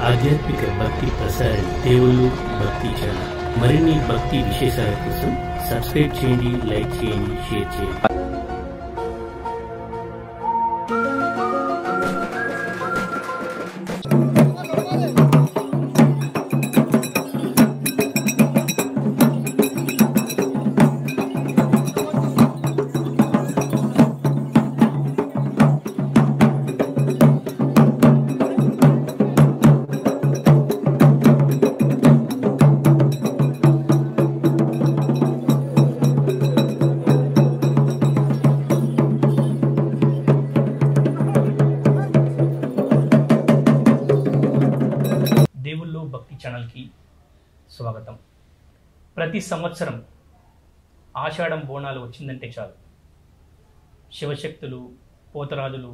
ఆధ్యాత్మిక భక్తి ప్రసారం దేవుళ్ళు భక్తి ఛానల్ మరిన్ని భక్తి విశేషాల కోసం సబ్స్క్రైబ్ చేయండి లైక్ చేయండి షేర్ చేయండి దేవుళ్ళు భక్తి ఛానల్కి స్వాగతం ప్రతి సంవత్సరం ఆషాఢం బోనాలు వచ్చిందంటే చాలు శివశక్తులు పోతరాజులు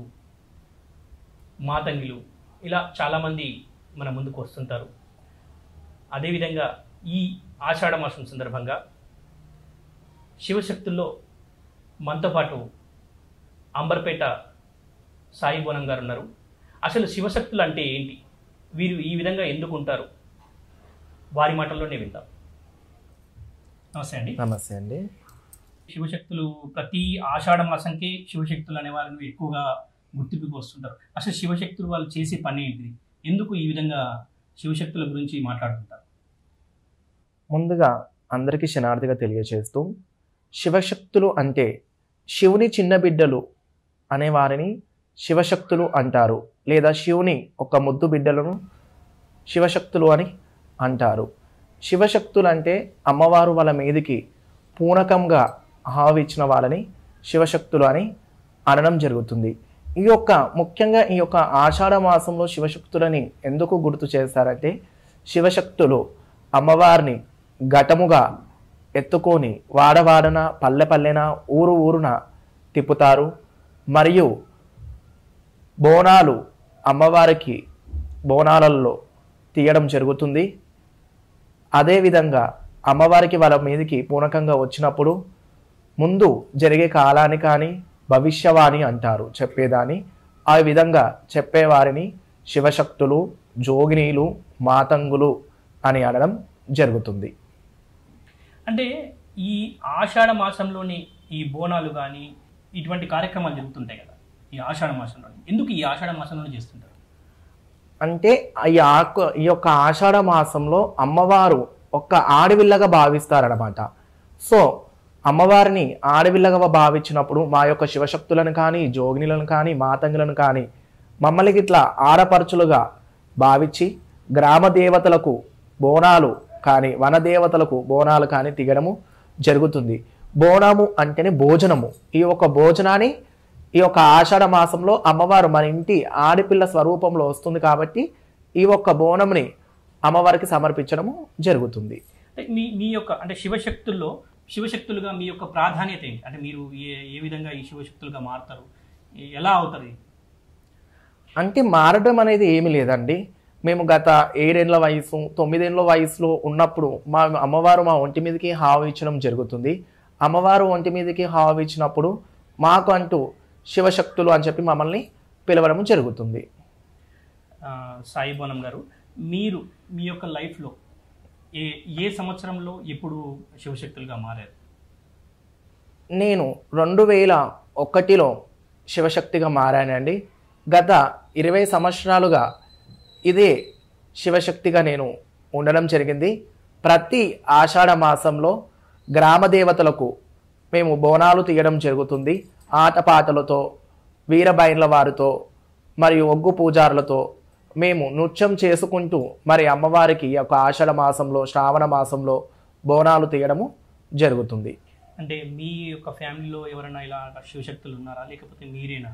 మాతంగిలు ఇలా చాలామంది మన ముందుకు వస్తుంటారు అదేవిధంగా ఈ ఆషాఢ మాసం సందర్భంగా శివశక్తుల్లో మనతో పాటు అంబర్పేట సాయి బోనం గారు ఉన్నారు అసలు శివశక్తులు అంటే ఏంటి వీరు ఈ విధంగా ఎందుకు ఉంటారు వారి మాటల్లోనే విందాం నమస్తే అండి నమస్తే అండి శివశక్తులు ప్రతి ఆషాఢ మాసంకి శివశక్తులు అనే వాళ్ళని ఎక్కువగా గుర్తింపుకి వస్తుంటారు అసలు శివశక్తులు వాళ్ళు చేసే పని ఏంటిది ఎందుకు ఈ విధంగా శివశక్తుల గురించి మాట్లాడుతుంటారు ముందుగా అందరికీ శనార్థిగా తెలియజేస్తూ శివశక్తులు అంటే శివుని చిన్న బిడ్డలు అనే వారిని శివశక్తులు అంటారు లేదా శివుని ఒక ముద్దు బిడ్డలను శివశక్తులు అని అంటారు శివశక్తులు అంటే అమ్మవారు వాళ్ళ మీదికి పూనకంగా ఆవిచ్చిన వాళ్ళని శివశక్తులు అని అనడం జరుగుతుంది ఈ యొక్క ముఖ్యంగా ఈ యొక్క ఆషాఢ మాసంలో శివశక్తులని ఎందుకు గుర్తు చేస్తారంటే శివశక్తులు అమ్మవారిని ఘటముగా ఎత్తుకొని వాడవాడన పల్లె పల్లెన ఊరు ఊరున తిప్పుతారు మరియు బోనాలు అమ్మవారికి బోనాలలో తీయడం జరుగుతుంది అదేవిధంగా అమ్మవారికి వాళ్ళ మీదకి పూనకంగా వచ్చినప్పుడు ముందు జరిగే కాలాన్ని కానీ భవిష్యవాణి అంటారు చెప్పేదాన్ని ఆ విధంగా చెప్పేవారిని శివశక్తులు జోగినీలు మాతంగులు అని అనడం జరుగుతుంది అంటే ఈ ఆషాఢ మాసంలోని ఈ బోనాలు కానీ ఇటువంటి కార్యక్రమాలు జరుగుతుంటాయి కదా ఈ ఆషాఢ మాసంలోని ఎందుకు ఈ ఆషాఢ మాసంలోనే చేస్తుంటారు అంటే ఈ ఆకు ఈ యొక్క ఆషాఢ మాసంలో అమ్మవారు ఒక ఆడవిల్లగా భావిస్తారనమాట సో అమ్మవారిని ఆడవిల్లగా భావించినప్పుడు మా యొక్క శివశక్తులను కానీ జోగినులను కానీ మాతంగులను కానీ మమ్మల్ని ఇట్లా ఆడపరచులుగా భావించి గ్రామ దేవతలకు బోనాలు కానీ వనదేవతలకు బోనాలు కానీ తీయడము జరుగుతుంది బోనము అంటేనే భోజనము ఈ యొక్క భోజనాన్ని ఈ యొక్క ఆషాఢ మాసంలో అమ్మవారు మన ఇంటి ఆడపిల్ల స్వరూపంలో వస్తుంది కాబట్టి ఈ ఒక్క బోనంని అమ్మవారికి సమర్పించడము జరుగుతుంది అంటే మీ మీ యొక్క అంటే శివశక్తుల్లో శివశక్తులుగా మీ యొక్క ప్రాధాన్యత ఏంటి అంటే మీరు ఏ ఏ విధంగా ఈ శివశక్తులుగా మారుతారు ఏ- ఎలా అవుతారు ఇది? అంటే మారడం అనేది ఏమీ లేదండి మేము గత ఏడేళ్ల వయసు తొమ్మిదేళ్ల వయసులో ఉన్నప్పుడు మా అమ్మవారు మా ఒంటి మీదకి హావు ఇచ్చడం జరుగుతుంది అమ్మవారు ఒంటి మీదకి హావు ఇచ్చినప్పుడు మాకు అంటూ శివశక్తులు అని చెప్పి మమ్మల్ని పిలవడం జరుగుతుంది ఆ, సాయి బోనం గారు మీరు మీ యొక్క లైఫ్లో ఏ ఏ సంవత్సరంలో ఎప్పుడు శివశక్తులుగా మారారు నేను రెండు వేల ఒకటిలో శివశక్తిగా మారానండి గత ఇరవై సంవత్సరాలుగా ఇదే శివశక్తిగా నేను ఉండడం జరిగింది ప్రతి ఆషాఢ మాసంలో గ్రామ దేవతలకు మేము బోనాలు తీయడం జరుగుతుంది ఆటపాటలతో వీరబైన్ల వారితో మరియు ఒగ్గు పూజారులతో మేము నృత్యం చేసుకుంటూ మరి అమ్మవారికి ఈ యొక్క ఆషాఢ మాసంలో శ్రావణ మాసంలో బోనాలు తీయడము జరుగుతుంది అంటే మీ యొక్క ఫ్యామిలీలో ఎవరైనా ఇలా శివశక్తులు ఉన్నారా లేకపోతే మీరేనా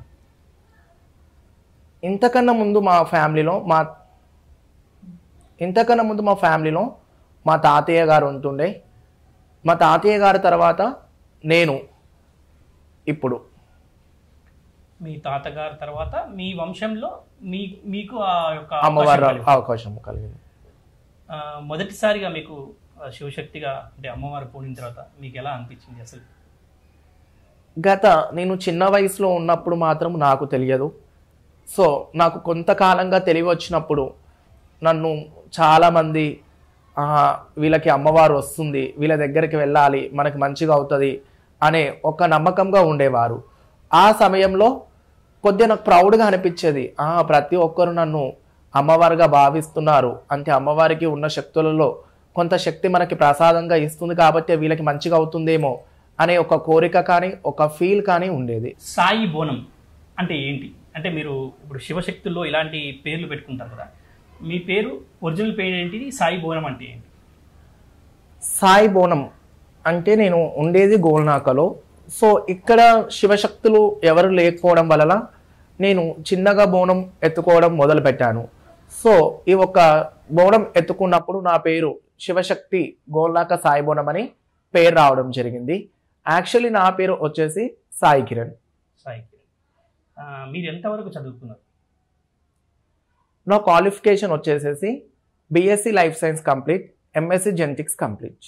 ఇంతకన్నా ముందు మా ఫ్యామిలీలో మా ఇంతకన్నా ముందు మా ఫ్యామిలీలో మా తాతయ్య గారు ఉంటుండే మా తాతయ్య గారి తర్వాత నేను ఇప్పుడు మీ తాతగారి తర్వాత మీ వంశంలో మీ మీకు ఆ యొక్క అమ్మవారి అవకాశం కలిగింది. అవకాశం కలిగింది ఆ, మొదటిసారిగా మీకు ఆ, శివశక్తిగా అంటే అమ్మవారు పోయిన తర్వాత మీకు ఎలా అనిపించింది అసలు గత నేను చిన్న వయసులో ఉన్నప్పుడు మాత్రం నాకు తెలియదు సో నాకు కొంతకాలంగా తెలివి వచ్చినప్పుడు నన్ను చాలామంది "ఆ, వీళ్ళకి అమ్మవారు వస్తుంది వీళ్ళ దగ్గరికి వెళ్ళాలి మనకి మంచిగా అవుతుంది అనే ఒక నమ్మకంగా ఉండేవారు ఆ సమయంలో కొద్దిగా నాకు ప్రౌడ్గా అనిపించేది "ఆ, ప్రతి ఒక్కరు నన్ను అమ్మవారుగా భావిస్తున్నారు అంటే అమ్మవారికి ఉన్న శక్తులలో కొంత శక్తి మనకి ప్రసాదంగా ఇస్తుంది కాబట్టి వీళ్ళకి మంచిగా అవుతుందేమో అనే ఒక కోరిక కానీ ఒక ఫీల్ కానీ ఉండేది సాయి బోనం అంటే ఏంటి అంటే మీరు ఇప్పుడు శివశక్తుల్లో ఇలాంటి పేర్లు పెట్టుకుంటారు కదా మీ పేరు ఒరిజినల్ పేరు ఏంటిది సాయి బోనం అంటే ఏంటి సాయి బోనం అంటే నేను ఉండేది గోల్నాకలో సో ఇక్కడ శివశక్తులు ఎవరు లేకపోవడం వలన నేను చిన్నగా బోనం ఎత్తుకోవడం మొదలు పెట్టాను సో ఈ ఒక బోనం ఎత్తుకున్నప్పుడు నా పేరు శివశక్తి గోల్నాక సాయి బోనం అని పేరు రావడం జరిగింది యాక్చువల్లీ నా పేరు వచ్చేసి సాయి కిరణ్ సాయి కిరణ్. ఆ, మీరు ఎంతవరకు చదువుకున్నారు నా క్వాలిఫికేషన్ వచ్చేసేసి BSc life science complete MSc genetics complete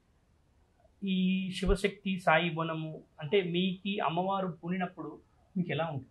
ఈ శివశక్తి సాయి బోనము అంటే మీకు అమ్మవారు పూనినప్పుడు మీకు ఎలా ఉంటుంది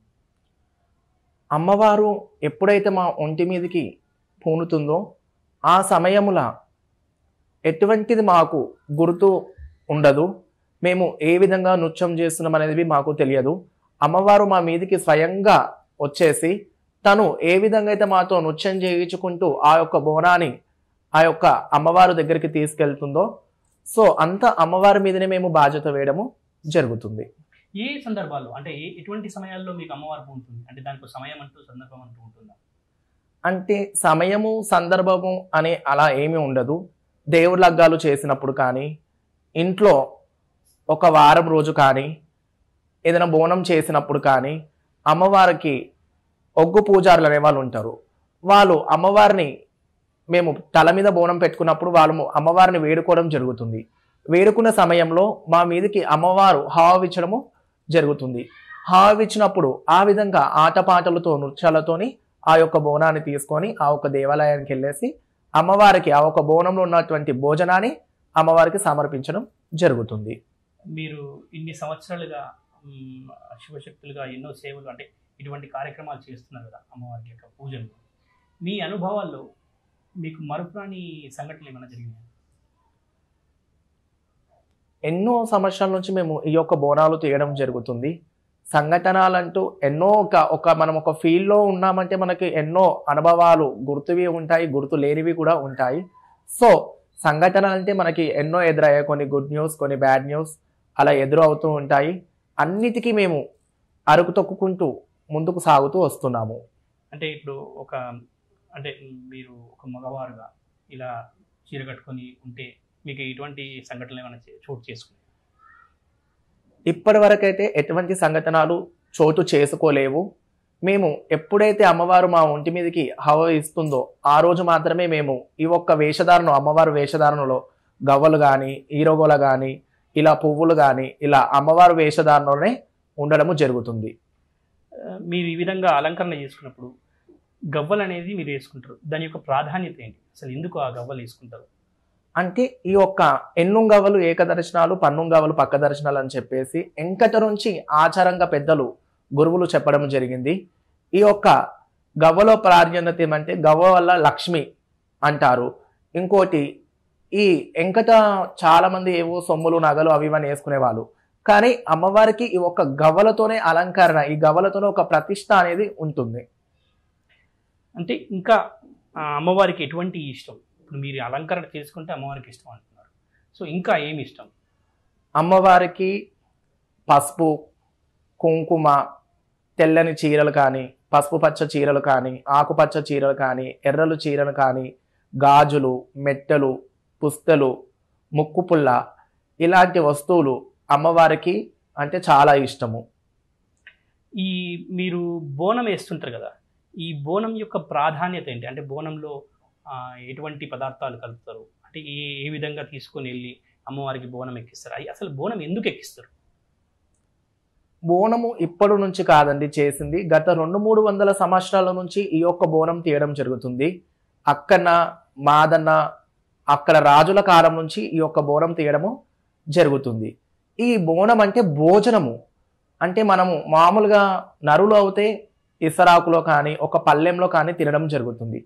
అమ్మవారు ఎప్పుడైతే మా ఒంటి మీదకి పూనుతుందో ఆ సమయముల ఎటువంటిది మాకు గుర్తు ఉండదు మేము ఏ విధంగా నృత్యం చేస్తున్నాం అనేది మాకు తెలియదు అమ్మవారు మా మీదికి స్వయంగా వచ్చేసి తను ఏ విధంగా అయితే మాతో నృత్యం చేయించుకుంటూ ఆ యొక్క బోనాన్ని ఆ యొక్క అమ్మవారు దగ్గరికి తీసుకెళ్తుందో సో అంత అమ్మవారి మీదనే మేము బాధ్యత వేయడము జరుగుతుంది ఏ సందర్భాల్లో అంటే ఏ ఎటువంటి సమయాల్లో మీకు అమ్మవారు పూనుతుంది అంటే దానికి ఒక సమయం అంటూ సందర్భం అంటూ ఉంటుందా అంటే సమయము సందర్భము అనే అలా ఏమీ ఉండదు దేవుడి లగ్గాలు చేసినప్పుడు కానీ ఇంట్లో ఒక వారం రోజు కానీ ఏదైనా బోనం చేసినప్పుడు కానీ అమ్మవారికి ఒగ్గు పూజారులు అనే వాళ్ళు ఉంటారు వాళ్ళు అమ్మవారిని మేము తల మీద బోనం పెట్టుకున్నప్పుడు వాళ్ళు అమ్మవారిని వేడుకోవడం జరుగుతుంది వేడుకున్న సమయంలో మా మీదకి అమ్మవారు హావిచ్చడము జరుగుతుంది హావిచ్చినప్పుడు ఆ విధంగా ఆటపాటలతో నృత్యాలతోని ఆ యొక్క బోనాన్ని తీసుకొని ఆ యొక్క దేవాలయానికి వెళ్ళేసి అమ్మవారికి ఆ ఒక బోనంలో ఉన్నటువంటి భోజనాన్ని అమ్మవారికి సమర్పించడం జరుగుతుంది మీరు ఇన్ని సంవత్సరాలుగా మ్, శివశక్తులుగా ఎన్నో సేవలు అంటే ఇటువంటి కార్యక్రమాలు చేస్తున్నారు కదా అమ్మవారి యొక్క పూజలు మీ అనుభవాల్లో మీకు మరుపురాని సంఘటనలు ఏమైనా జరిగినాయి ఎన్నో సంవత్సరాల నుంచి మేము ఈ యొక్క బోనాలు తీయడం జరుగుతుంది సంఘటనలంటూ ఎన్నో ఒక ఒక మనం ఒక ఫీల్డ్లో ఉన్నామంటే మనకి ఎన్నో అనుభవాలు గుర్తువి ఉంటాయి గుర్తు లేనివి కూడా ఉంటాయి సో సంఘటనలు అంటే మనకి ఎన్నో ఎదురయ్యాయి కొన్ని గుడ్ న్యూస్ కొన్ని బ్యాడ్ న్యూస్ అలా ఎదురు అవుతూ ఉంటాయి అన్నిటికీ మేము అరుకు తొక్కుకుంటూ ముందుకు సాగుతూ వస్తున్నాము అంటే ఇప్పుడు ఒక అంటే మీరు ఒక మగవారుగా ఇలా చీర కట్టుకొని ఉంటే మీకు ఇటువంటి సంఘటనలు ఏమైనా చే- చోటు చేసుకున్నాయి ఇప్పటి వరకైతే ఎటువంటి సంఘటనలు చోటు చేసుకోలేవు మేము ఎప్పుడైతే అమ్మవారు మా ఒంటి మీదకి హవ ఇస్తుందో ఆ రోజు మాత్రమే మేము ఈ ఒక్క వేషధారణ అమ్మవారు వేషధారణలో గవ్వలు కానీ ఈరోగోల కానీ ఇలా పువ్వులు కానీ ఇలా అమ్మవారు వేషధారణలోనే ఉండడము జరుగుతుంది ఆ, మీరు ఈ విధంగా అలంకరణ చేసుకున్నప్పుడు గవ్వలు అనేది మీరు వేసుకుంటారు దాని యొక్క ప్రాధాన్యత ఏంటి అసలు ఎందుకు ఆ గవ్వలు వేసుకుంటారు అంటే ఈ యొక్క ఎన్నుంగవలు ఏకదర్శనాలు పన్నుంగవలు పక్క దర్శనాలు అని చెప్పేసి ఎంకట నుంచి ఆచారంగా పెద్దలు గురువులు చెప్పడం జరిగింది ఈ యొక్క గవ్వలో ప్రాధాన్యత ఏమంటే గవ్వ వల్ల లక్ష్మి అంటారు ఇంకోటి ఈ ఎంకట చాలా మంది ఏవో సొమ్ములు నగలు అవి ఇవన్నీ వేసుకునేవాళ్ళు కానీ అమ్మవారికి ఈ ఒక్క గవ్వలతోనే అలంకరణ ఈ గవ్వలతోనే ఒక ప్రతిష్ట అనేది ఉంటుంది అంటే ఇంకా ఆ, అమ్మవారికి ఎటువంటి ఇష్టం ఇప్పుడు మీరు అలంకరణ చేసుకుంటే అమ్మవారికి ఇష్టం అంటున్నారు సో ఇంకా ఏమి ఇష్టం అమ్మవారికి పసుపు కుంకుమ తెల్లని చీరలు కానీ పసుపు పచ్చ చీరలు కానీ ఆకుపచ్చ చీరలు కానీ ఎర్రలు చీరలు కానీ గాజులు మెట్టెలు పుస్తలు ముక్కు పుల్ల ఇలాంటి వస్తువులు అమ్మవారికి అంటే చాలా ఇష్టము ఈ మీరు బోనం వేస్తుంటారు కదా ఈ బోనం యొక్క ప్రాధాన్యత ఏంటి అంటే బోనంలో ఆ, ఎటువంటి పదార్థాలు కలుపుతారు అంటే ఏ ఏ విధంగా తీసుకొని వెళ్ళి అమ్మవారికి బోనం ఎక్కిస్తారు అయి అసలు బోనం ఎందుకు ఎక్కిస్తారు బోనము ఇప్పటి నుంచి కాదండి చేసింది గత రెండు మూడు వందల సంవత్సరాల నుంచి ఈ యొక్క బోనం తీయడం జరుగుతుంది అక్కన మాదన్న అక్కడ రాజుల కాలం నుంచి ఈ యొక్క బోనం తీయడము జరుగుతుంది ఈ బోనం అంటే భోజనము అంటే మనము మామూలుగా నరులు అవుతే ఇసరాకులో కానీ ఒక పల్లెంలో కానీ తినడం జరుగుతుంది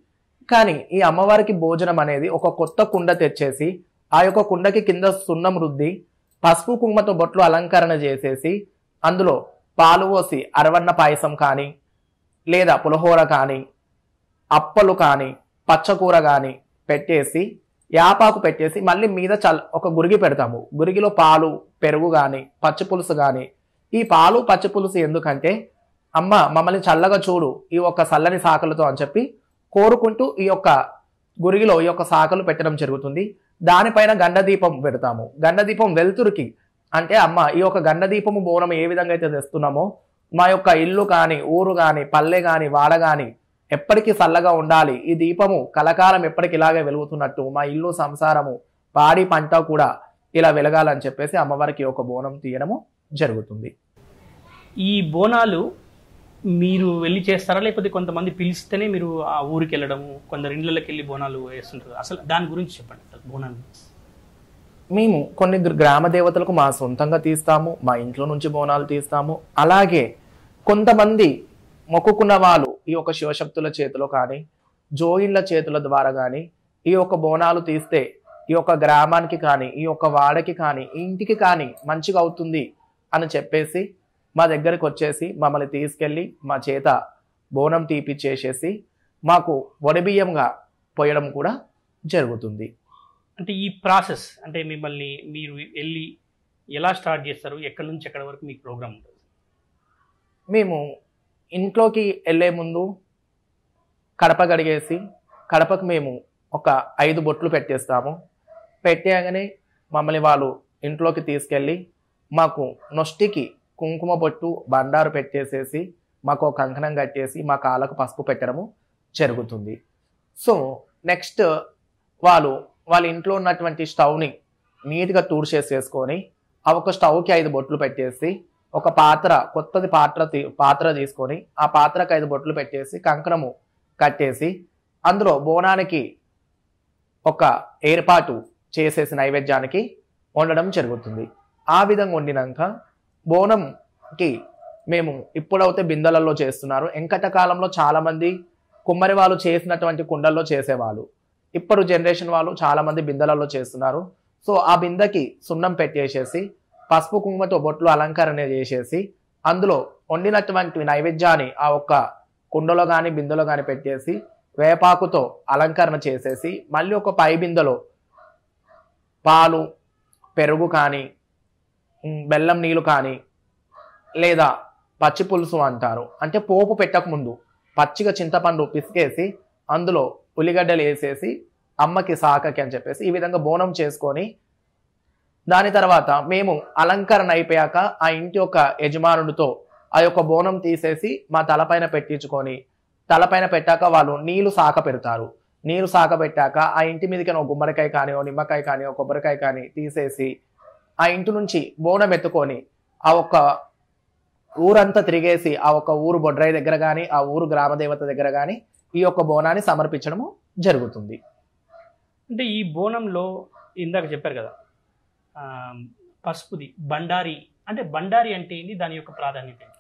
కానీ ఈ అమ్మవారికి భోజనం అనేది ఒక కొత్త కుండ తెచ్చేసి ఆ యొక్క కుండకి కింద సున్నం రుద్ది పసుపు కుంకుమతో బొట్లు అలంకరణ చేసేసి అందులో పాలు పోసి అరవన్న పాయసం కానీ లేదా పులిహోర కానీ అప్పలు కానీ పచ్చకూర కానీ పెట్టేసి యాపాకు పెట్టేసి మళ్ళీ మీద చల్ ఒక గురిగి పెడతాము గురిగిలో పాలు పెరుగు కానీ పచ్చి పులుసు కానీ ఈ పాలు పచ్చి పులుసు ఎందుకంటే అమ్మ మమ్మల్ని చల్లగా చూడు ఈ యొక్క చల్లని శాఖలతో అని చెప్పి కోరుకుంటూ ఈ యొక్క గురిగిలో ఈ యొక్క శాఖలు పెట్టడం జరుగుతుంది దానిపైన గండదీపం పెడతాము గండదీపం వెలుతురుకి అంటే అమ్మ ఈ యొక్క గండదీపము బోనం ఏ విధంగా అయితే తెస్తున్నామో మా యొక్క ఇల్లు కానీ ఊరు కానీ పల్లె కానీ వాడ కానీ ఎప్పటికీ చల్లగా ఉండాలి ఈ దీపము కలకాలం ఎప్పటికి ఇలాగే వెలుగుతున్నట్టు మా ఇల్లు సంసారము పాడి పంట కూడా ఇలా వెలగాలని చెప్పేసి అమ్మవారికి ఒక బోనం తీయడము జరుగుతుంది ఈ బోనాలు మీరు వెళ్ళి చేస్తారా లేకపోతే కొంతమంది పిలిస్తేనే మీరు ఆ ఊరికి వెళ్ళడము కొందరు ఇళ్ళకి వెళ్ళి బోనాలు వేస్తుంటారు అసలు దాని గురించి చెప్పండి అసలు బోనాలు మేము కొన్ని గ్ర- గ్రామ దేవతలకు మా సొంతంగా తీస్తాము మా ఇంట్లో నుంచి బోనాలు తీస్తాము అలాగే కొంతమంది మొక్కుకున్న వాళ్ళు ఈ యొక్క శివశక్తుల చేతిలో కానీ జోయిన్ల చేతుల ద్వారా కానీ ఈ యొక్క బోనాలు తీస్తే ఈ యొక్క గ్రామానికి కానీ ఈ యొక్క వాడకి కానీ ఈ ఇంటికి కానీ మంచిగా అవుతుంది అని చెప్పేసి మా దగ్గరికి వచ్చేసి మమ్మల్ని తీసుకెళ్ళి మా చేత బోనం తీపిచ్చేసేసి మాకు వడిబియ్యంగా పోయడం కూడా జరుగుతుంది అంటే ఈ ప్రాసెస్ అంటే మిమ్మల్ని మీరు వెళ్ళి ఎలా స్టార్ట్ చేస్తారు ఎక్కడి నుంచి ఎక్కడి వరకు మీకు ప్రోగ్రామ్ ఉంటుంది మేము ఇంట్లోకి వెళ్ళే ముందు కడప గడిగేసి కడపకు మేము ఒక ఐదు బొట్లు పెట్టేస్తాము పెట్టేయగానే మమ్మల్ని వాళ్ళు ఇంట్లోకి తీసుకెళ్ళి మాకు నొష్టికి కుంకుమ బొట్టు బండారు పెట్టేసేసి మాకు ఒక కంకణం కట్టేసి మా కాళ్ళకు పసుపు పెట్టడము జరుగుతుంది సో నెక్స్ట్ వాళ్ళు వాళ్ళ ఇంట్లో ఉన్నటువంటి స్టవ్ని నీట్గా తూడ్చేసేసుకొని ఆ ఒక స్టవ్కి ఐదు బొట్లు పెట్టేసి ఒక పాత్ర కొత్తది పాత్ర తీ- పాత్ర తీసుకొని ఆ పాత్రకు ఐదు బొట్లు పెట్టేసి కంకణము కట్టేసి అందులో బోనానికి ఒక ఏర్పాటు చేసేసి నైవేద్యానికి వండడం జరుగుతుంది ఆ విధంగా వండినాక బోనంకి మేము ఇప్పుడైతే బిందెలలో చేస్తున్నారు ఎంకట కాలంలో చాలా మంది కుమ్మరి వాళ్ళు చేసినటువంటి కుండల్లో చేసేవాళ్ళు ఇప్పుడు జనరేషన్ వాళ్ళు చాలా మంది బిందెలలో చేస్తున్నారు సో ఆ బిందెకి సున్నం పెట్టేసేసి పసుపు కుంకుమతో బొట్లు అలంకరణ చేసేసి అందులో వండినటువంటి నైవేద్యాన్ని ఆ ఒక్క కుండలో కానీ బిందెలో కానీ పెట్టేసి వేపాకుతో అలంకరణ చేసేసి మళ్ళీ ఒక పై బిందెలో పాలు పెరుగు కానీ ఉమ్, బెల్లం నీళ్ళు కానీ లేదా పచ్చి పులుసు అంటారు అంటే పోపు పెట్టక ముందు పచ్చిగా చింతపండు పిసికేసి అందులో ఉల్లిగడ్డలు వేసేసి అమ్మకి సాకకి అని చెప్పేసి ఈ విధంగా బోనం చేసుకొని దాని తర్వాత మేము అలంకరణ అయిపోయాక ఆ ఇంటి యొక్క యజమానుడితో ఆ యొక్క బోనం తీసేసి మా తలపైన పెట్టించుకొని తలపైన పెట్టాక వాళ్ళు నీళ్లు సాక పెడతారు నీళ్లు సాక పెట్టాక ఆ ఇంటి మీదకి ఒక గుమ్మడికాయ కానీ ఓ నిమ్మకాయ కానీ ఒక కొబ్బరికాయ కానీ తీసేసి ఆ ఇంటి నుంచి బోనం ఎత్తుకొని ఆ ఒక్క ఊరంతా తిరిగేసి ఆ ఒక్క ఊరు బొడ్రాయి దగ్గర కానీ ఆ ఊరు గ్రామదేవత దగ్గర కానీ ఈ యొక్క బోనాన్ని సమర్పించడము జరుగుతుంది అంటే ఈ బోనంలో ఇందాక చెప్పారు కదా ఆ, పసుపుది బండారి అంటే బండారి అంటే ఏంటి దాని యొక్క ప్రాధాన్యత ఏంటి?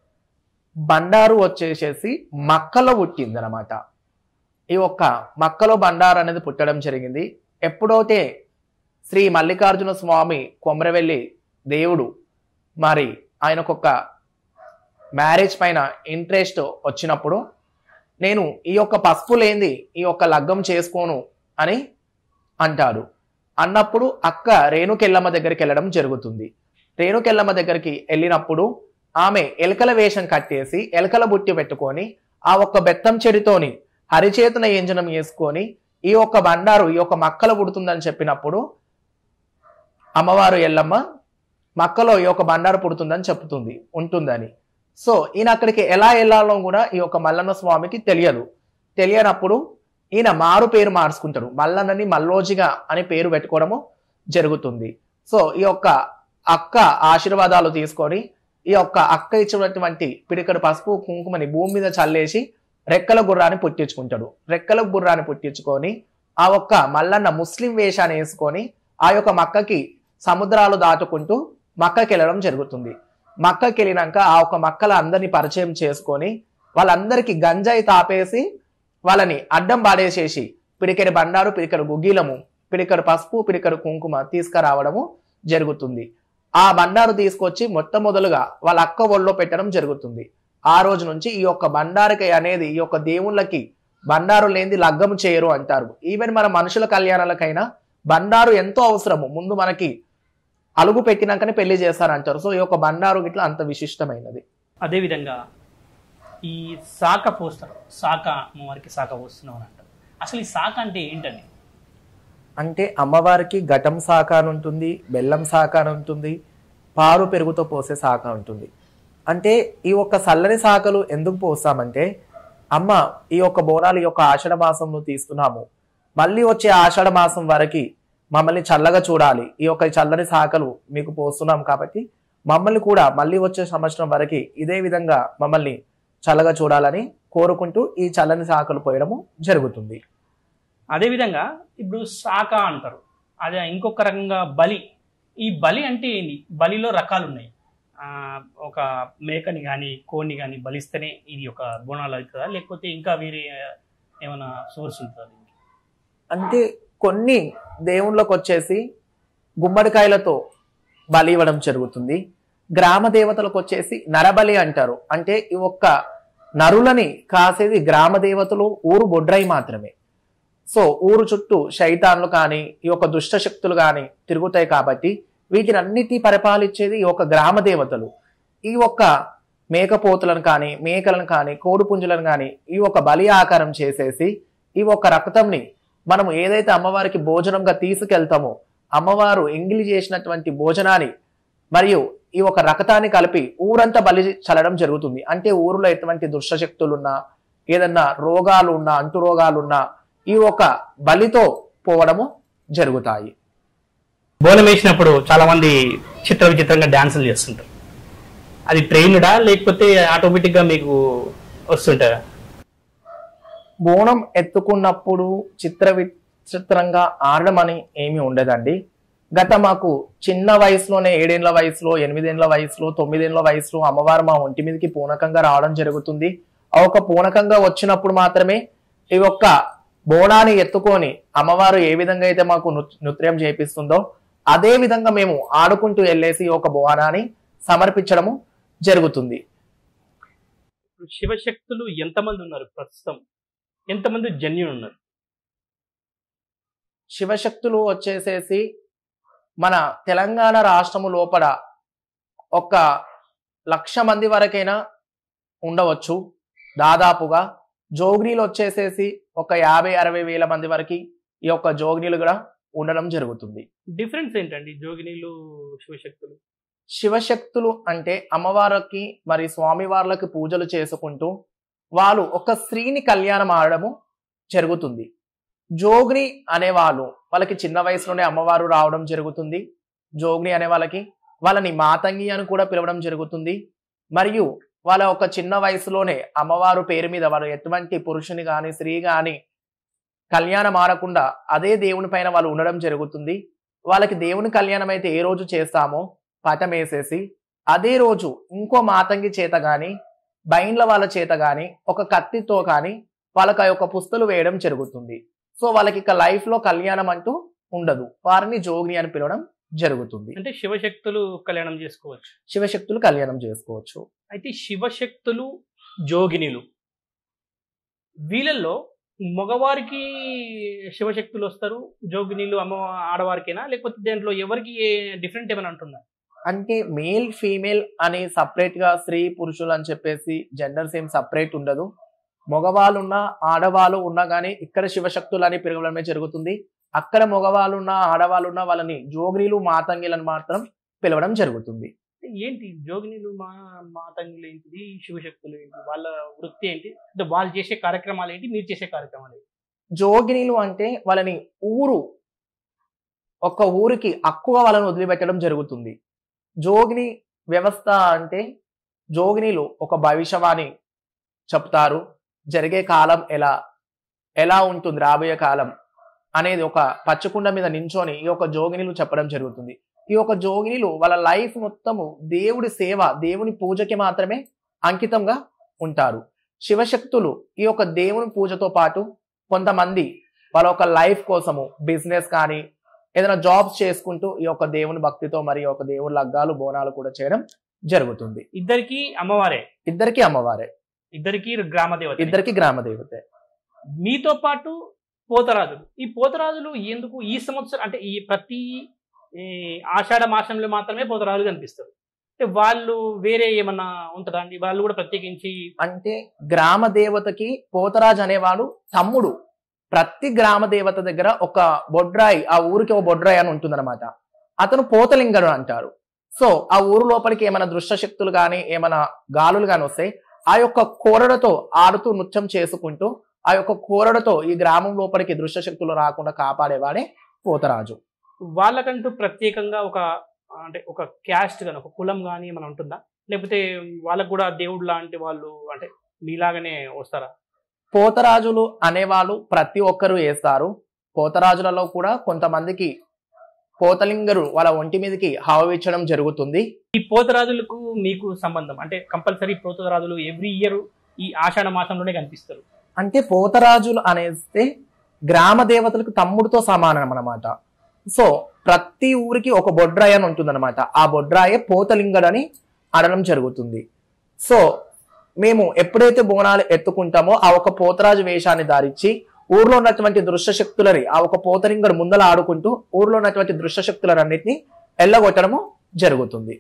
బండారు వచ్చేసేసి మక్కలో పుట్టింది అనమాట ఈ ఒక్క మక్కలో బండారు అనేది పుట్టడం జరిగింది ఎప్పుడైతే శ్రీ మల్లికార్జున స్వామి కొమరవెల్లి దేవుడు మరి ఆయనకొక మ్యారేజ్ పైన ఇంట్రెస్ట్ వచ్చినప్పుడు నేను ఈ యొక్క పసుపు లేనిది ఈ యొక్క లగ్గం చేసుకోను అని అంటాడు అన్నప్పుడు అక్క రేణుకెల్లమ్మ దగ్గరికి వెళ్ళడం జరుగుతుంది రేణుకెల్లమ్మ దగ్గరికి వెళ్ళినప్పుడు ఆమె ఎలకల వేషం కట్టేసి ఎలకల బుట్టి పెట్టుకొని ఆ ఒక్క బెత్తం చెడితోని హరిచేతన ఎంజనం వేసుకొని ఈ ఒక్క బండారు ఈ యొక్క మక్కల పుడుతుందని చెప్పినప్పుడు అమ్మవారు ఎల్లమ్మ మక్కలో ఈ యొక్క బండారు పుడుతుందని చెప్తుంది ఉంటుందని సో ఈయన అక్కడికి ఎలా వెళ్ళాలో కూడా ఈ యొక్క మల్లన్న స్వామికి తెలియదు తెలియనప్పుడు ఈయన మారు పేరు మార్చుకుంటాడు మల్లన్నని మల్లోజిగా అని పేరు పెట్టుకోవడము జరుగుతుంది సో ఈ యొక్క అక్క ఆశీర్వాదాలు తీసుకొని ఈ యొక్క అక్క ఇచ్చినటువంటి పిడికడు పసుపు కుంకుమని భూమి మీద చల్లేసి రెక్కల గుర్రాన్ని పుట్టించుకుంటాడు రెక్కల గుర్రాన్ని పుట్టించుకొని ఆ ఒక్క మల్లన్న ముస్లిం వేషాన్ని వేసుకొని ఆ యొక్క మక్కకి సముద్రాలు దాటుకుంటూ మక్కకి వెళ్ళడం జరుగుతుంది మక్కకి వెళ్ళినాక ఆ ఒక మక్కల అందరినీ పరిచయం చేసుకొని వాళ్ళందరికీ గంజాయి తాపేసి వాళ్ళని అడ్డం పాడేసేసి పిడికెడు బండారు పిడికెడు గుగ్గిలము పిడికెడు పసుపు పిడికెడు కుంకుమ తీసుకురావడము జరుగుతుంది ఆ బండారు తీసుకొచ్చి మొట్టమొదలుగా వాళ్ళ అక్క ఒళ్ళో పెట్టడం జరుగుతుంది ఆ రోజు నుంచి ఈ యొక్క బండారికై అనేది ఈ యొక్క దేవుళ్ళకి బండారు లేనిది లగ్గము చేయరు అంటారు ఈవెన్ మన మనుషుల కళ్యాణాలకైనా బండారు ఎంతో అవసరము ముందు మనకి అలుగు పెట్టినాకనే పెళ్లి చేస్తారంటారు సో ఈ యొక్క బండారు ఇట్లా అంత విశిష్టమైనది అదేవిధంగా ఈ శాఖ పోస్తారు శాఖ అమ్మవారికి శాఖ పోస్తున్నాం అని అంటారు అసలు ఈ శాఖ అంటే ఏంటండి అంటే అమ్మవారికి ఘటం శాఖ అని ఉంటుంది బెల్లం శాఖ అని ఉంటుంది పాలు పెరుగుతో పోసే శాఖ ఉంటుంది అంటే ఈ ఒక్క చల్లని శాఖలు ఎందుకు పోస్తామంటే అమ్మ ఈ యొక్క బోనాలు ఈ యొక్క ఆషాఢ మాసంలో తీస్తున్నాము మళ్ళీ వచ్చే ఆషాఢ మాసం వరకు మమ్మల్ని చల్లగా చూడాలి ఈ యొక్క చల్లని శాఖలు మీకు పోస్తున్నాం కాబట్టి మమ్మల్ని కూడా మళ్ళీ వచ్చే సంవత్సరం వరకు ఇదే విధంగా మమ్మల్ని చల్లగా చూడాలని కోరుకుంటూ ఈ చల్లని శాఖలు పోయడము జరుగుతుంది అదేవిధంగా ఇప్పుడు శాఖ అంటారు అదే ఇంకొక రకంగా బలి ఈ బలి అంటే ఏంటి బలిలో రకాలు ఉన్నాయి ఆ, ఒక మేకని కానీ కోడిని కానీ బలిస్తేనే ఇది ఒక బోనాలు అవుతుందా లేకపోతే ఇంకా వేరే ఏమైనా సోర్స్ ఉంటుందా దీనికి? అంటే కొన్ని దేవుళ్ళకి వచ్చేసి గుమ్మడికాయలతో బలి ఇవ్వడం జరుగుతుంది గ్రామ దేవతలకు వచ్చేసి నరబలి అంటారు అంటే ఈ ఒక్క నరులని కాసేది గ్రామ దేవతలు ఊరు బొడ్రై మాత్రమే సో ఊరు చుట్టూ శైతాన్లు కానీ ఈ యొక్క దుష్ట శక్తులు కానీ తిరుగుతాయి కాబట్టి వీటిని అన్నిటి పరిపాలించేది ఈ యొక్క గ్రామ దేవతలు ఈ ఒక్క మేకపోతులను కానీ మేకలను కానీ కోడిపుంజులను కానీ ఈ ఒక బలి ఆకారం చేసేసి ఈ ఒక్క రక్తంని మనం ఏదైతే అమ్మవారికి భోజనంగా తీసుకెళ్తామో అమ్మవారు ఎంగిలి చేసినటువంటి భోజనాన్ని మరియు ఈ ఒక రక్తాన్ని కలిపి ఊరంతా బలి చల్లడం జరుగుతుంది అంటే ఊరిలో ఎటువంటి దుష్టశక్తులున్నా ఏదన్నా రోగాలు ఉన్నా అంటు రోగాలున్నా ఈ ఒక బలితో పోవడము జరుగుతాయి బోనం వేసినప్పుడు చాలా మంది చిత్ర విచిత్రంగా డాన్సులు చేస్తుంటారు అది ట్రైన్డా లేకపోతే ఆటోమేటిక్ గా మీకు వస్తుంటారా బోనం ఎత్తుకున్నప్పుడు చిత్ర విచిత్రంగా ఆడడం అని ఏమీ ఉండదండి గత మాకు చిన్న వయసులోనే ఏడేళ్ల వయసులో ఎనిమిదేళ్ల వయసులో తొమ్మిదేళ్ల వయసులో అమ్మవారు మా ఒంటి మీదకి పూనకంగా రావడం జరుగుతుంది ఆ ఒక పూనకంగా వచ్చినప్పుడు మాత్రమే ఈ యొక్క బోనాన్ని ఎత్తుకొని అమ్మవారు ఏ విధంగా అయితే మాకు నృ- నృత్యం చేపిస్తుందో అదే విధంగా మేము ఆడుకుంటూ వెళ్ళేసి ఈ ఒక బోనాన్ని సమర్పించడము జరుగుతుంది ఇప్పుడు శివశక్తులు ఎంతమంది ఉన్నారు ప్రస్తుతం ఎంతమంది జన్యులు ఉన్నారు శివశక్తులు వచ్చేసేసి మన తెలంగాణ రాష్ట్రము లోపల ఒక లక్ష మంది వరకైనా ఉండవచ్చు దాదాపుగా జోగినీలు వచ్చేసేసి ఒక యాభై అరవై వేల మంది వరకు ఈ యొక్క జోగినీలు కూడా ఉండడం జరుగుతుంది డిఫరెన్స్ ఏంటండి జోగినీలు శివశక్తులు శివశక్తులు అంటే అమ్మవారికి మరి స్వామివార్లకి పూజలు చేసుకుంటూ వాళ్ళు ఒక స్త్రీని కళ్యాణం ఆడడము జరుగుతుంది జోగిని అనేవాళ్ళు వాళ్ళకి చిన్న వయసులోనే అమ్మవారు రావడం జరుగుతుంది జోగిని అనే వాళ్ళకి వాళ్ళని మాతంగి అని కూడా పిలవడం జరుగుతుంది మరియు వాళ్ళ ఒక చిన్న వయసులోనే అమ్మవారు పేరు మీద వారు ఎటువంటి పురుషుని గాని స్త్రీ గాని కళ్యాణం ఆడకుండా అదే దేవుని పైన వాళ్ళు ఉండడం జరుగుతుంది వాళ్ళకి దేవుని కళ్యాణం అయితే ఏ రోజు చేస్తామో పటం వేసేసి అదే రోజు ఇంకో మాతంగి చేత గాని బైండ్ల వాళ్ళ చేత గాని ఒక కత్తితో కానీ వాళ్ళకి ఆ యొక్క పుస్తలు వేయడం జరుగుతుంది సో వాళ్ళకి ఇక లైఫ్ లో కళ్యాణం అంటూ ఉండదు వారిని జోగిని అని పిలవడం జరుగుతుంది అంటే శివశక్తులు కళ్యాణం చేసుకోవచ్చు శివశక్తులు కళ్యాణం చేసుకోవచ్చు అయితే శివశక్తులు జోగినిలు వీళ్ళల్లో మగవారికి శివశక్తులు వస్తారు జోగినీలు అమ్మ ఆడవారికేనా లేకపోతే దాంట్లో ఎవరికి డిఫరెంట్ ఏమైనా అంటుందా అంటే మేల్ ఫీమేల్ అని సపరేట్ గా స్త్రీ పురుషులు అని చెప్పేసి జెండర్స్ ఏం సపరేట్ ఉండదు మగవాళ్ళు ఉన్నా ఆడవాళ్ళు ఉన్నా కానీ ఇక్కడ శివశక్తులు అని పెరగడమే జరుగుతుంది అక్కడ మగవాళ్ళు ఉన్నా ఆడవాళ్ళు ఉన్నా వాళ్ళని జోగినీలు మాతంగిలను మాత్రం పిలవడం జరుగుతుంది అంటే ఏంటి జోగినీలు మా మాతంగులు ఏంటిది శివశక్తులు ఏంటి వాళ్ళ వృత్తి ఏంటి అంటే వాళ్ళు చేసే కార్యక్రమాలు ఏంటి మీరు చేసే కార్యక్రమాలు ఏంటి జోగినీలు అంటే వాళ్ళని ఊరు ఒక్క ఊరికి అక్కువ వాళ్ళని వదిలిపెట్టడం జరుగుతుంది జోగిని వ్యవస్థ అంటే జోగినీలు ఒక భవిష్యవాణి చెప్తారు జరిగే కాలం ఎలా ఎలా ఉంటుంది రాబోయే కాలం అనేది ఒక పచ్చకుండ మీద నించొని ఈ యొక్క జోగినీలు చెప్పడం జరుగుతుంది ఈ యొక్క జోగినీలు వాళ్ళ లైఫ్ మొత్తము దేవుడి సేవ దేవుని పూజకి మాత్రమే అంకితంగా ఉంటారు శివశక్తులు ఈ యొక్క దేవుని పూజతో పాటు కొంతమంది వాళ్ళ యొక్క లైఫ్ కోసము బిజినెస్ కానీ ఏదైనా జాబ్స్ చేసుకుంటూ ఈ యొక్క దేవుని భక్తితో మరి ఈ యొక్క దేవుని లగ్గాలు బోనాలు కూడా చేయడం జరుగుతుంది ఇద్దరికి అమ్మవారే ఇద్దరికి అమ్మవారే ఇద్దరికి గ్రామ దేవత ఇద్దరికి గ్రామ దేవతే మీతో పాటు పోతరాజులు ఈ పోతరాజులు ఎందుకు ఈ సంవత్సరం అంటే ఈ ప్రతి ఈ ఆషాఢ మాసంలో మాత్రమే పోతరాజులు కనిపిస్తారు అంటే వాళ్ళు వేరే ఏమన్నా ఉంటుందా అండి వాళ్ళు కూడా ప్రత్యేకించి అంటే గ్రామ దేవతకి పోతరాజు అనేవాడు తమ్ముడు ప్రతి గ్రామ దేవత దగ్గర ఒక బొడ్రాయి ఆ ఊరికి ఒక బొడ్రాయి అని ఉంటుందన్నమాట అతను పోతలింగడు అంటారు సో ఆ ఊరు లోపలికి ఏమైనా దృశ్య శక్తులు కానీ ఏమైనా గాలులు కానీ వస్తే ఆ యొక్క కోరడతో ఆడుతూ నృత్యం చేసుకుంటూ ఆ యొక్క కోరడతో ఈ గ్రామం లోపలికి దృశ్య శక్తులు రాకుండా కాపాడేవాడే పోతరాజు వాళ్ళకంటూ ప్రత్యేకంగా ఒక అంటే ఒక క్యాస్ట్ కానీ ఒక కులం కానీ ఏమైనా ఉంటుందా లేకపోతే వాళ్ళకు కూడా దేవుడు లాంటి వాళ్ళు అంటే మీలాగానే వస్తారా పోతరాజులు అనేవాళ్ళు ప్రతి ఒక్కరు వేస్తారు పోతరాజులలో కూడా కొంతమందికి పోతలింగరు వాళ్ళ ఒంటి మీదకి హావవిచ్చడం జరుగుతుంది ఈ పోతరాజులకు మీకు సంబంధం అంటే కంపల్సరీ పోతరాజులు ఎవ్రీ ఇయర్ ఈ ఆషాఢ మాసంలోనే కనిపిస్తారు అంటే పోతరాజులు అనేస్తే గ్రామ దేవతలకు తమ్ముడితో సమానం అన్నమాట సో ప్రతి ఊరికి ఒక బొడ్రాయి అని ఉంటుందన్నమాట ఆ బొడ్రాయే పోతలింగడు అని అనడం జరుగుతుంది సో మేము ఎప్పుడైతే బోనాలు ఎత్తుకుంటామో ఆ ఒక పోతరాజు వేషాన్ని ధరించి ఊర్లో ఉన్నటువంటి దృశ్య శక్తులని ఆ ఒక పోతలింగడు ముందల ఆడుకుంటూ ఊర్లో ఉన్నటువంటి దృశ్య శక్తులన్నింటినీ ఎల్లగొట్టడము జరుగుతుంది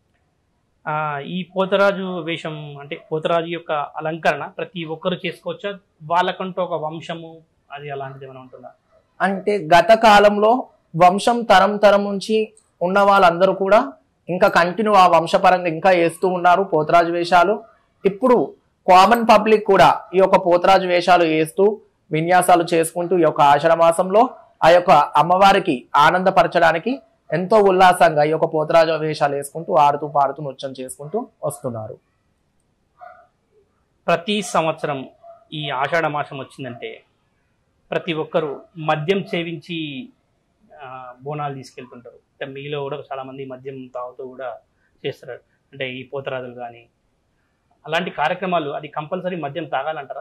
ఆ ఈ పోతరాజు వేషం అంటే పోతరాజు యొక్క అలంకరణ ప్రతి ఒక్కరు చేసుకోవచ్చా వాళ్ళకంటూ ఒక వంశము అది అలాంటిది ఏమైనా ఉంటుందా అంటే గత కాలంలో వంశం తరం తరం నుంచి ఉన్న వాళ్ళందరూ కూడా ఇంకా కంటిన్యూ ఆ వంశపరంగా ఇంకా వేస్తూ ఉన్నారు పోతరాజు వేషాలు ఇప్పుడు కామన్ పబ్లిక్ కూడా ఈ యొక్క పోతరాజు వేషాలు వేస్తూ విన్యాసాలు చేసుకుంటూ ఈ యొక్క ఆషాఢ మాసంలో ఆ యొక్క అమ్మవారికి ఆనందపరచడానికి ఎంతో ఉల్లాసంగా ఈ యొక్క పోతరాజు వేషాలు వేసుకుంటూ ఆడుతూ పాడుతూ నృత్యం చేసుకుంటూ వస్తున్నారు ప్రతి సంవత్సరం ఈ ఆషాఢ మాసం వచ్చిందంటే ప్రతి ఒక్కరు మద్యం సేవించి ఆ, బోనాలు తీసుకెళ్తుంటారు అంటే మీలో కూడా చాలా మంది మద్యం తాగుతూ కూడా చేస్తారు అంటే ఈ పోతరాజులు కానీ అలాంటి కార్యక్రమాలు అది కంపల్సరీ మద్యం తాగాలంటారా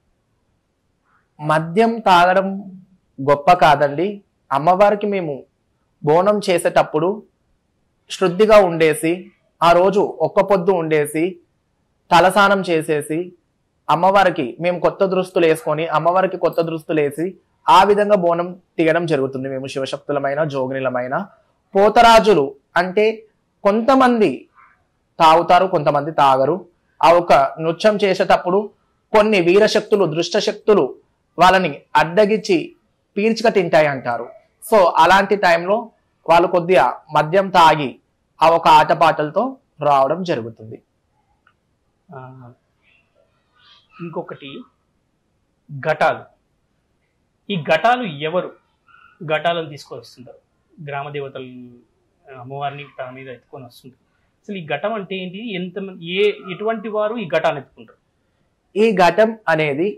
మద్యం తాగడం గొప్ప కాదండి అమ్మవారికి మేము బోనం చేసేటప్పుడు శుద్ధిగా ఉండేసి ఆ రోజు ఒక్క పొద్దు ఉండేసి తలస్నానం చేసేసి అమ్మవారికి మేము కొత్త దుస్తులు వేసుకొని అమ్మవారికి కొత్త దుస్తులు వేసి ఆ విధంగా బోనం తీయడం జరుగుతుంది మేము శివశక్తులమైన జోగినిలమైన పోతరాజులు అంటే కొంతమంది తాగుతారు కొంతమంది తాగరు ఆ ఒక నృత్యం చేసేటప్పుడు కొన్ని వీరశక్తులు దృష్ట శక్తులు వాళ్ళని అడ్డగిచ్చి పీల్చుక తింటాయి అంటారు సో అలాంటి టైంలో వాళ్ళు కొద్దిగా మద్యం తాగి ఆ ఒక ఆటపాటలతో రావడం జరుగుతుంది ఆ, ఇంకొకటి ఘటాలు ఈ ఘటాలు ఎవరు ఘటాలను తీసుకొస్తుంటారు గ్రామ దేవతలు ఆ, అమ్మవారిని తన మీద ఎత్తుకొని వస్తుంటారు అసలు ఈ ఘటం అంటే ఏంటి ఎంత ఏ ఎటువంటి వారు ఈ ఘటాన్ని ఎత్తుకుంటారు ఈ ఘటం అనేది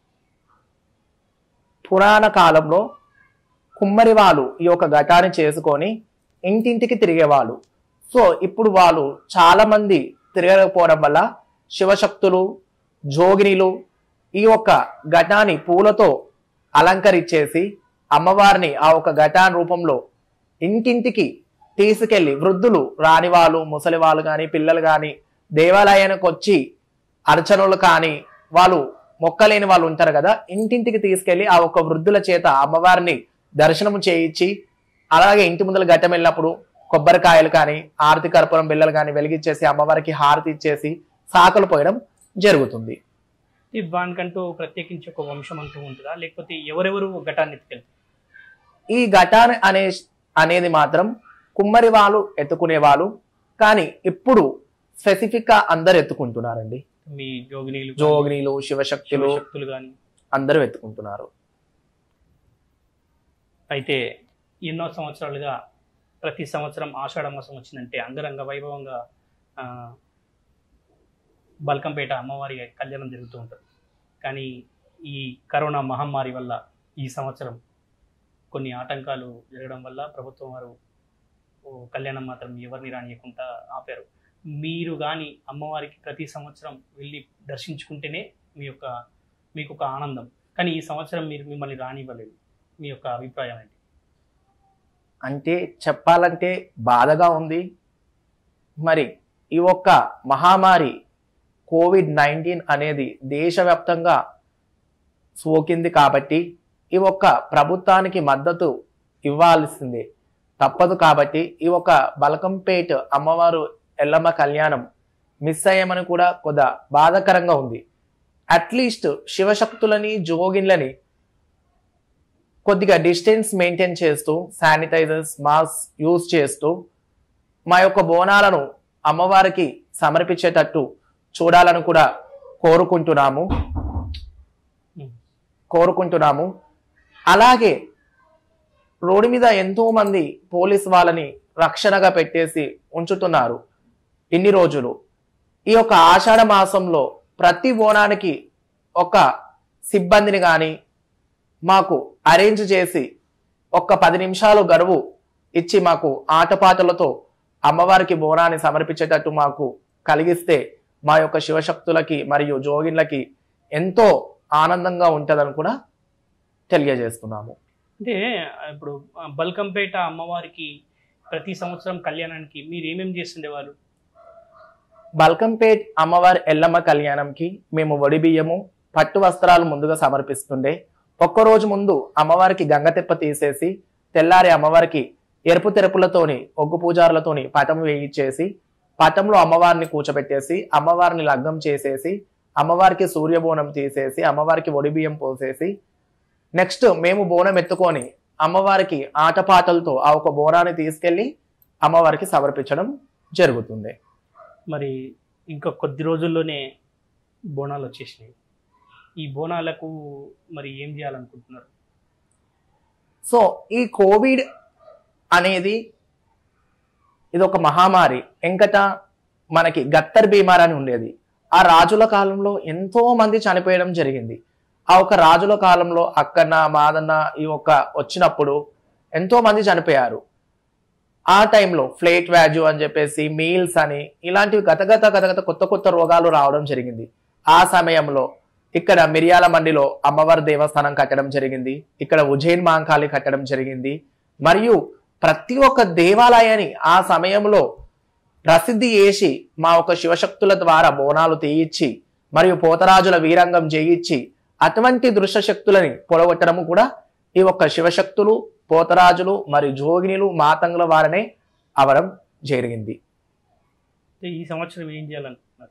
పురాణ కాలంలో కుమ్మరి వాళ్ళు ఈ యొక్క ఘటాన్ని చేసుకొని ఇంటింటికి తిరిగేవాళ్ళు సో ఇప్పుడు వాళ్ళు చాలా మంది తిరగకపోవడం వల్ల శివశక్తులు జోగినిలు ఈ యొక్క ఘటాన్ని పూలతో అలంకరించేసి అమ్మవారిని ఆ ఒక ఘటాన్ రూపంలో ఇంటింటికి తీసుకెళ్లి వృద్ధులు రాని వాళ్ళు ముసలి వాళ్ళు కానీ పిల్లలు కానీ దేవాలయానికి వచ్చి అర్చనలు కానీ వాళ్ళు మొక్కలేని వాళ్ళు ఉంటారు కదా ఇంటింటికి తీసుకెళ్లి ఆ ఒక్క వృద్ధుల చేత అమ్మవారిని దర్శనం చేయించి అలాగే ఇంటి ముందర ఘట్టం వెళ్ళినప్పుడు కొబ్బరికాయలు కానీ ఆరతి కర్పూరం బిళ్ళలు కానీ వెలిగించేసి అమ్మవారికి హారతి ఇచ్చేసి సాకలు పోయడం జరుగుతుంది ఈ వానికంటూ ప్రత్యేకించి ఒక వంశం అంటూ ఉంటుందా లేకపోతే ఎవరెవరు ఘటాన్ని ఎత్తుకెళ్తారు ఈ ఘటాన్ అనే అనేది మాత్రం కుమ్మరి వాళ్ళు ఎత్తుకునే వాళ్ళు కానీ ఇప్పుడు స్పెసిఫిక్ గా అందరు ఎత్తుకుంటున్నారండి మీ జోగినీలు గాని, జోగినీలు శివశక్తులు శివశక్తులు కానీ అందరూ ఎత్తుకుంటున్నారు అయితే ఎన్నో సంవత్సరాలుగా ప్రతి సంవత్సరం ఆషాఢ మాసం వచ్చిందంటే అంగరంగ వైభవంగా ఆ, బల్కంపేట అమ్మవారి కళ్యాణం జరుగుతూ ఉంటుంది కానీ ఈ కరోనా మహమ్మారి వల్ల ఈ సంవత్సరం కొన్ని ఆటంకాలు జరగడం వల్ల ప్రభుత్వం వారు ఓ కళ్యాణం మాత్రం ఎవరిని రానియకుండా ఆపారు మీరు కానీ అమ్మవారికి ప్రతి సంవత్సరం వెళ్ళి దర్శించుకుంటేనే మీ యొక్క మీకు ఒక ఆనందం కానీ ఈ సంవత్సరం మీరు మిమ్మల్ని రానివ్వలేదు మీ యొక్క అభిప్రాయం ఏంటి అంటే చెప్పాలంటే బాధగా ఉంది మరి ఈ ఒక్క మహామారి కోవిడ్ నైన్టీన్ అనేది దేశవ్యాప్తంగా సోకింది కాబట్టి ఈ ఒక్క ప్రభుత్వానికి మద్దతు ఇవ్వాల్సిందే తప్పదు కాబట్టి ఈ ఒక బలకంపేట్ అమ్మవారు ఎల్లమ్మ కళ్యాణం మిస్ అయ్యామని కూడా కొద్ద బాధాకరంగా ఉంది అట్లీస్ట్ శివశక్తులని జోగిన్లని కొద్దిగా డిస్టెన్స్ మెయింటైన్ చేస్తూ శానిటైజర్స్ మాస్క్ యూజ్ చేస్తూ మా యొక్క బోనాలను అమ్మవారికి సమర్పించేటట్టు చూడాలని కూడా కోరుకుంటున్నాము కోరుకుంటున్నాము అలాగే రోడ్డు మీద ఎంతో మంది పోలీస్ వాళ్ళని రక్షణగా పెట్టేసి ఉంచుతున్నారు ఇన్ని రోజులు ఈ యొక్క ఆషాఢ మాసంలో ప్రతి బోనానికి ఒక సిబ్బందిని కానీ మాకు అరేంజ్ చేసి ఒక్క పది నిమిషాలు గడువు ఇచ్చి మాకు ఆటపాటలతో అమ్మవారికి బోనాన్ని సమర్పించేటట్టు మాకు కలిగిస్తే మా యొక్క శివశక్తులకి మరియు జోగిన్లకి ఎంతో ఆనందంగా ఉంటుందని కూడా తెలియజేస్తున్నాము అంటే ఇప్పుడు ఆ, బల్కంపేట అమ్మవారికి ప్రతి సంవత్సరం కళ్యాణానికి మీరు ఏమేమి చేస్తుండేవాళ్ళు బల్కంపేట్ అమ్మవారి ఎల్లమ్మ కళ్యాణంకి మేము వడి బియ్యము పట్టు వస్త్రాలు ముందుగా సమర్పిస్తుండే ఒక్కరోజు ముందు అమ్మవారికి గంగతెప్ప తీసేసి తెల్లారి అమ్మవారికి ఎరుపు తెరుపులతోని ఒగ్గు పూజారులతోని పటం వేయించేసి పటంలో అమ్మవారిని కూర్చోబెట్టేసి అమ్మవారిని లగ్నం చేసేసి అమ్మవారికి సూర్యబోనం తీసేసి అమ్మవారికి వడి బియ్యం పోసేసి నెక్స్ట్ మేము బోనం ఎత్తుకొని అమ్మవారికి ఆటపాటలతో ఆ ఒక బోనాన్ని తీసుకెళ్లి అమ్మవారికి సమర్పించడం జరుగుతుంది మరి ఇంకా కొద్ది రోజుల్లోనే బోనాలు వచ్చేసినాయి ఈ బోనాలకు మరి ఏం చేయాలనుకుంటున్నారు సో ఈ కోవిడ్ అనేది ఇది ఒక మహామారి ఎంకట మనకి గత్తర్ బీమార్ అని ఉండేది ఆ రాజుల కాలంలో ఎంతో మంది చనిపోయడం జరిగింది ఆ ఒక రాజుల కాలంలో అక్కన్న మాదన్న ఈ ఒక వచ్చినప్పుడు ఎంతో మంది చనిపోయారు ఆ టైంలో ఫ్లేట్ వ్యాజ్యూ అని చెప్పేసి మీల్స్ అని ఇలాంటివి గతగత గతగత కొత్త కొత్త రోగాలు రావడం జరిగింది ఆ సమయంలో ఇక్కడ మిరియాల మండిలో అమ్మవారి దేవస్థానం కట్టడం జరిగింది ఇక్కడ ఉజ్జయిన్ మాంకాళి కట్టడం జరిగింది మరియు ప్రతి ఒక్క దేవాలయాన్ని ఆ సమయంలో ప్రసిద్ధి చేసి మా ఒక శివశక్తుల ద్వారా బోనాలు తీయించి మరియు పోతరాజుల వీరంగం చేయించి అటువంటి దృశ్య శక్తులని పొడగొట్టడము కూడా ఈ ఒక్క శివశక్తులు పోతరాజులు మరియు జోగినిలు మాతంగుల వారనే అవడం జరిగింది అంటే ఈ సంవత్సరం ఏం చేయాలనుకుంటున్నారు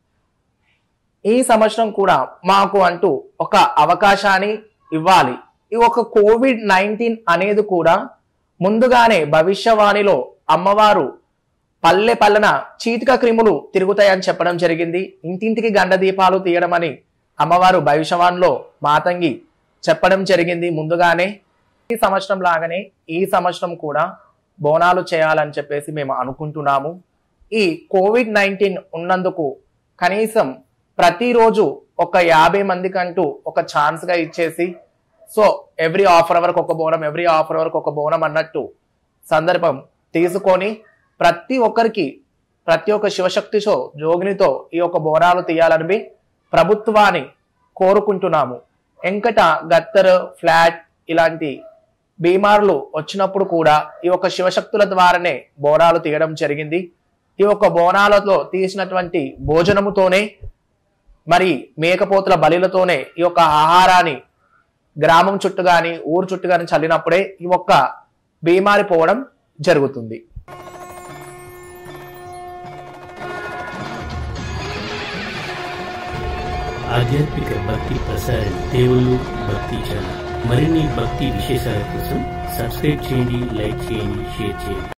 ఈ సంవత్సరం కూడా మాకు అంటూ ఒక అవకాశాన్ని ఇవ్వాలి ఈ ఒక కోవిడ్ నైన్టీన్ అనేది కూడా ముందుగానే భవిష్యవాణిలో అమ్మవారు పల్లె పల్లెన చీటిక క్రిములు తిరుగుతాయని చెప్పడం జరిగింది ఇంటింటికి గండ దీపాలు తీయడం అని అమ్మవారు భవిష్యవాణిలో మాతంగి చెప్పడం జరిగింది ముందుగానే ఈ సంవత్సరం లాగానే ఈ సంవత్సరం కూడా బోనాలు చేయాలని చెప్పేసి మేము అనుకుంటున్నాము ఈ కోవిడ్ నైన్టీన్ ఉన్నందుకు కనీసం ప్రతిరోజు ఒక యాభై మందికంటూ ఒక ఛాన్స్ గా ఇచ్చేసి సో ఎవ్రీ హాఫ్ అవర్కి ఒక బోనం ఎవ్రీ హాఫ్ అవర్కి ఒక బోనం అన్నట్టు సందర్భం తీసుకొని ప్రతి ఒక్కరికి ప్రతి ఒక్క శివశక్తి షో జోగినితో ఈ యొక్క బోనాలు తీయాలని ప్రభుత్వాన్ని కోరుకుంటున్నాము ఎంకట గత్తర్ ఫ్లాట్ ఇలాంటి బీమార్లు వచ్చినప్పుడు కూడా ఈ యొక్క శివశక్తుల ద్వారానే బోనాలు తీయడం జరిగింది ఈ యొక్క బోనాలతో తీసినటువంటి భోజనముతోనే మరి మేకపోతుల బలిలతోనే ఈ యొక్క ఆహారాన్ని గ్రామం చుట్టూ గాని ఊరు చుట్టూ గాని చల్లినప్పుడే ఈ ఒక్క బీమారి పోవడం జరుగుతుంది ఆధ్యాత్మిక భక్తి ప్రసారం దేవుళ్ళు భక్తి ఛానల్ మరిన్ని భక్తి విశేషాల కోసం సబ్స్క్రైబ్ చేయండి లైక్ చేయండి షేర్ చేయండి